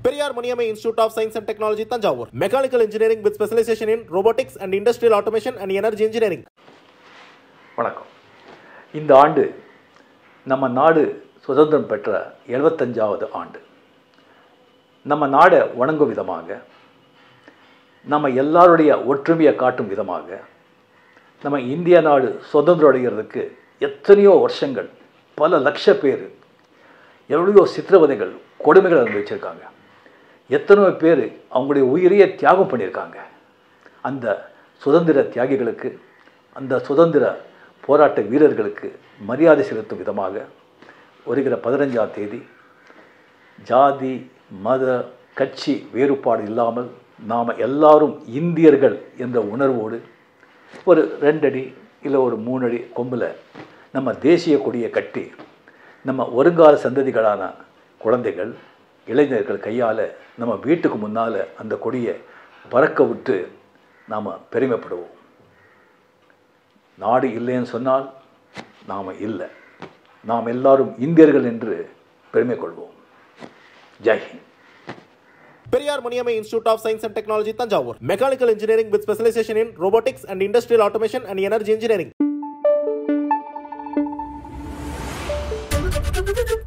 Periyar Maniammai institute of science and technology Thanjavur mechanical engineering with specialisation in robotics and industrial automation and energy engineering வணக்கம் இந்த ஆண்டு நம்ம நாடு சுதந்திரம் பெற்ற எழுபத்தஞ்சாவது ஆண்டு நம்ம நாடை வணங்கும் விதமாக நம்ம எல்லாருடைய ஒற்றுமையை காட்டும் விதமாக நம்ம இந்திய நாடு சுதந்திரம் அடைகிறதுக்கு எத்தனையோ வருஷங்கள் பல லட்ச பேர் எவ்வளோ சித்திரவதைகள் கொடுமைகள் அனுபவிச்சிருக்காங்க எத்தனையோ பேர் அவங்களுடைய உயிரையே தியாகம் பண்ணியிருக்காங்க அந்த சுதந்திர தியாகிகளுக்கு அந்த சுதந்திர போராட்ட வீரர்களுக்கு மரியாதை செலுத்தும் விதமாக வருகிற பதினஞ்சாம் தேதி ஜாதி மத கட்சி வேறுபாடு இல்லாமல் நாம் எல்லாரும் இந்தியர்கள் என்ற உணர்வோடு ஒரு ரெண்டடி இல்லை ஒரு மூணடி கொம்பில் நம்ம தேசிய கொடியை கட்டி நம்ம வருங்கால சந்ததிகளான குழந்தைகள் இளைஞர்கள் கையால் நம்ம வீட்டுக்கு முன்னால் அந்த கொடியை பறக்க விட்டு நாம் பெருமைப்படுவோம் நாடு இல்லைன்னு சொன்னால் நாம் இல்லை நாம் எல்லாரும் இந்தியர்கள் என்று பெருமை கொள்வோம் ஜெய்ஹிந்த் Periyar Maniammai institute of science and technology Thanjavur mechanical engineering with specialisation in robotics and industrial automation and energy engineering